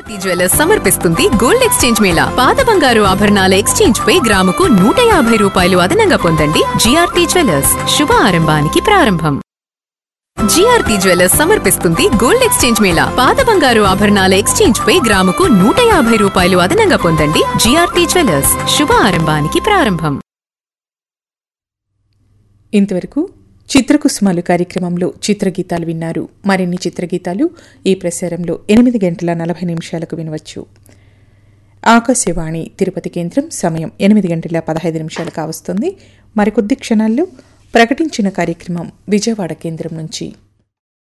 GRT jewellers సమర్పిస్తుంది gold exchange mela పాత బంగారు ఆభరణాల ఎక్స్చేంజ్ పై గ్రాముకు నూట యాభై రూపాయలు అదనంగా పొందండి జిఆర్టీ జ్యువెలర్స్ శుభ ఆరంభానికి ప్రారంభం జిఆర్టీ జ్యువెలర్స్ సమర్పిస్తుంది గోల్డ్ ఎక్స్చేంజ్ మేళా పాత బంగారు ఆభరణాల ఎక్స్చేంజ్ పై గ్రాముకు నూట యాభై రూపాయలు అదనంగా పొందండి జిఆర్టీ జ్యువెలర్స్ శుభ ఆరంభానికి ప్రారంభం ఇంతవరకు చిత్రకుసుమాలు కార్యక్రమంలో చిత్రగీతాలు విన్నారు మరిన్ని చిత్రగీతాలు ఈ ప్రసారంలో ఎనిమిది గంటల నలభై నిమిషాలకు వినవచ్చు ఆకాశవాణి తిరుపతి కేంద్రం సమయం ఎనిమిది గంటల పదహైదు నిమిషాలు కావస్తుంది మరికొద్ది క్షణాల్లో ప్రకటించిన కార్యక్రమం విజయవాడ కేంద్రం నుంచి